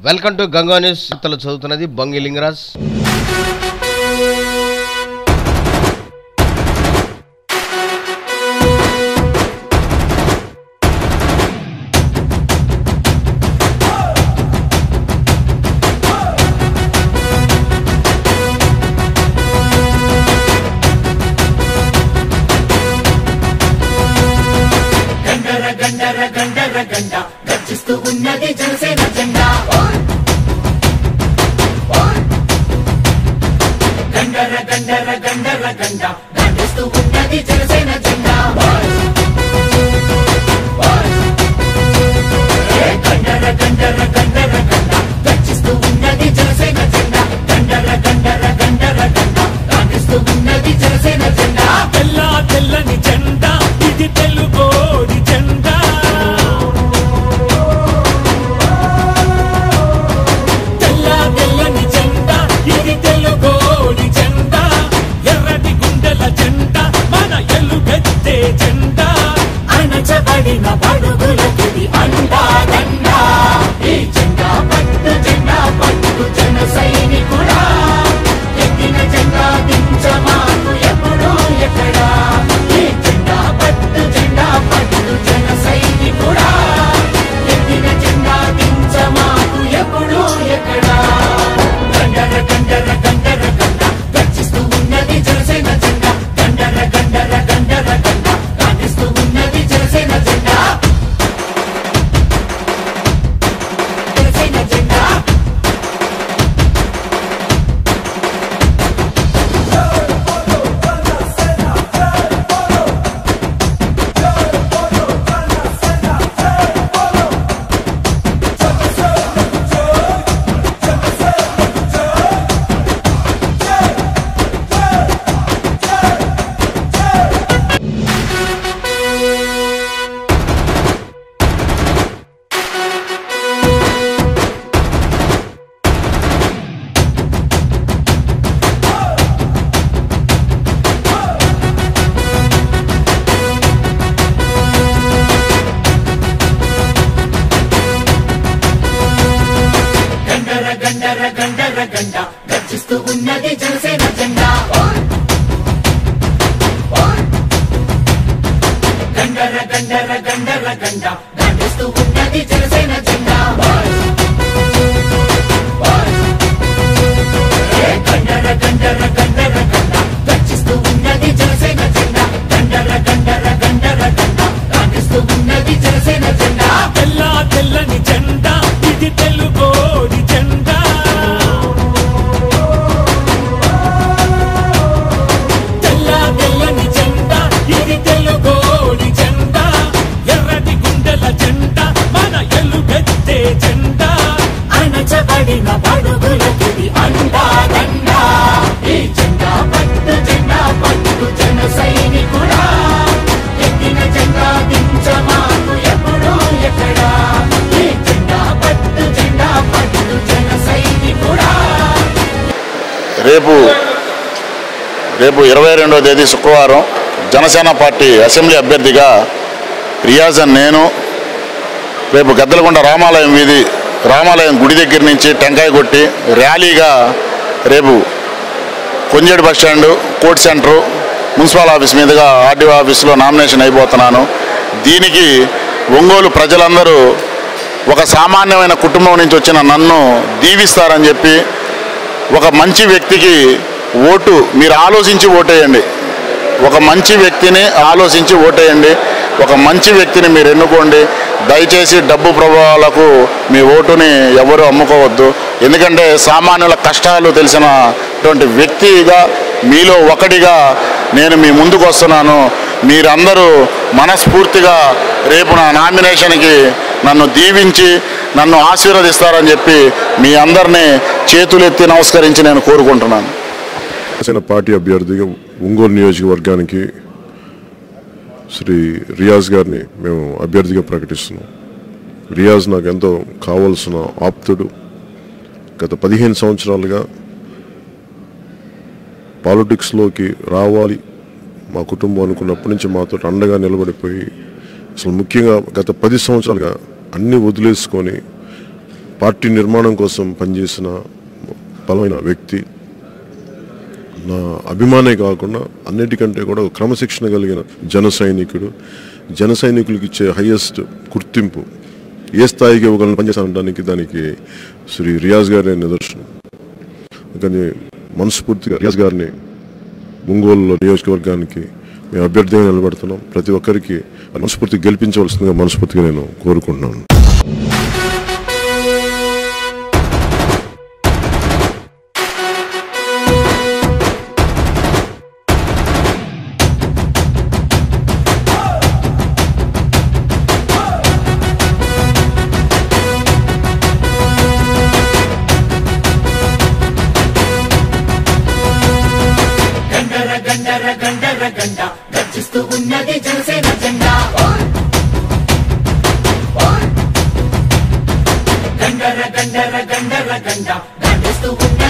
welcome to Ganga news ఇంతలో చదువుతున్నది బొంగి లింగరాజ్ గండర గండర గండర గండ గర్జిస్తూ ఉన్నది జనసేన జెండా గండర గండర గండర గండ గర్జిస్తూ ఉన్నది జనసేన జెండా ఏ గండర గండర గండర గండ గర్జిస్తూ ఉన్నది జనసేన జెండా గండర గండర గండర గండ గర్జిస్తూ ఉన్నది జనసేన జెండా తెల్ల తెల్లని జెండా ఇది తెలుగోడి జెండా తెల్ల తెల్లని జెండా ఇది తెలుగోడి జెండా ఎర్రటి గుండెల జెండా మన ఎలుగెత్తే జెండా అణచబడిన బడుగులకిది అండా దండా ఈ జెండా పట్టు జెండా పట్టు జన సైనికుడా ఎక్కిన జెండా దించమాకు ఎప్పుడు ఎక్కడా ఈ జెండా పట్టు జెండా పట్టు జన సైనికుడా ఎక్కిన జెండా దించమాకు ఎప్పుడు ఎక్కడా గండర గండర గండర గండ గర్జిస్తూ ఉన్నది జనసేన జెండా గండర గండర గండర గండ గాంధిస్తూ ఉన్నది జనసేన జెండా జనసేన జెండా గండర గండర గండర గండ గర్జిస్తూ ఉన్నది జనసేన జెండా గండర గండర గండర గండ గర్జిస్తూ ఉన్నది జనసేన జెండా ఏ గండర గండర గండర గండ గర్జిస్తూ ఉన్నది జనసేన జెండా గండర గండర గండర గండ గర్జిస్తూ ఉన్నది జనసేన జెండా తెల్ల తెల్లని జెండా ఇది తెలుగోడి జెండా తెల్ల తెల్లని జెండా ఇది తెలుగోడి జెండా ఎర్రటి గుండెల జెండా మన ఎలుగెత్తే జెండా అణచబడిన బడుగులకిది అండా దండా ఈ జెండా పట్టు జెండా పట్టు జన సైనికుడా ఎక్కిన జెండా దించమాకు ఎప్పుడు ఎక్కడా ఈ జెండా పట్టు జెండా పట్టు జన సైనికుడా రేపు రేపు ఇరవై రెండవ తేదీ శుక్రవారం జనసేన పార్టీ అసెంబ్లీ అభ్యర్థిగా రియాజ్ అని నేను రేపు గద్దలకొండ రామాలయం వీధి రామాలయం గుడి దగ్గర నుంచి టెంకాయ కొట్టి ర్యాలీగా రేపు Konjedu bus stand court centre municipal office మీదుగా ఆర్డీఓ ఆఫీస్లో నామినేషన్ అయిపోతున్నాను దీనికి ఒంగోలు ప్రజలందరూ ఒక సామాన్యమైన కుటుంబం నుంచి వచ్చిన నన్ను దీవిస్తారని చెప్పి ఒక మంచి వ్యక్తికి ఓటు మీరు ఆలోచించి ఓటేయండి ఒక మంచి వ్యక్తిని ఆలోచించి ఓటేయండి ఒక మంచి వ్యక్తిని మీరు ఎన్నుకోండి దయచేసి డబ్బు ప్రభావాలకు మీ ఓటుని ఎవరు అమ్ముకోవద్దు ఎందుకంటే సామాన్యుల కష్టాలు తెలిసినటువంటి వ్యక్తిగా మీలో ఒకటిగా నేను మీ ముందుకు వస్తున్నాను మీరందరూ మనస్ఫూర్తిగా రేపు నా నామినేషన్కి నన్ను దీవించి నన్ను ఆశీర్వదిస్తారని చెప్పి మీ అందరినీ చేతులెత్తి నమస్కరించి నేను కోరుకుంటున్నాను జనసేన పార్టీ అభ్యర్థిగా ఒంగోలు నియోజకవర్గానికి శ్రీ రియాజ్ గారిని మేము అభ్యర్థిగా ప్రకటిస్తున్నాం రియాజ్ నాకు ఎంతో కావలసిన ఆప్తుడు గత పదిహేను సంవత్సరాలుగా పాలిటిక్స్లోకి రావాలి మా కుటుంబం అనుకున్నప్పటి నుంచి మాతో అండగా నిలబడిపోయి అసలు ముఖ్యంగా గత పది సంవత్సరాలుగా అన్నీ వదిలేసుకొని పార్టీ నిర్మాణం కోసం పనిచేసిన బలమైన వ్యక్తి నా అభిమానే కాకుండా అన్నిటికంటే కూడా ఒక క్రమశిక్షణ కలిగిన జన సైనికుడు జన సైనికులకు ఇచ్చే హయ్యెస్ట్ గుర్తింపు ఏ స్థాయికి ఇవ్వగలను పనిచేస్తానడానికి దానికి శ్రీ రియాజ్ గారి నిదర్శనం కానీ మనస్ఫూర్తిగా రియాజ్ గారిని ఒంగోలు నియోజకవర్గానికి మేము అభ్యర్థిగా నిలబడుతున్నాం ప్రతి ఒక్కరికి మనస్ఫూర్తిగా గెలిపించవలసిందిగా మనస్ఫూర్తిగా నేను కోరుకుంటున్నాను గండర గండర గండర గండ గర్జిస్తూ ఉన్నది జనసేన జెండా గండర గండర గండర గండ గర్జిస్తూ ఉన్నది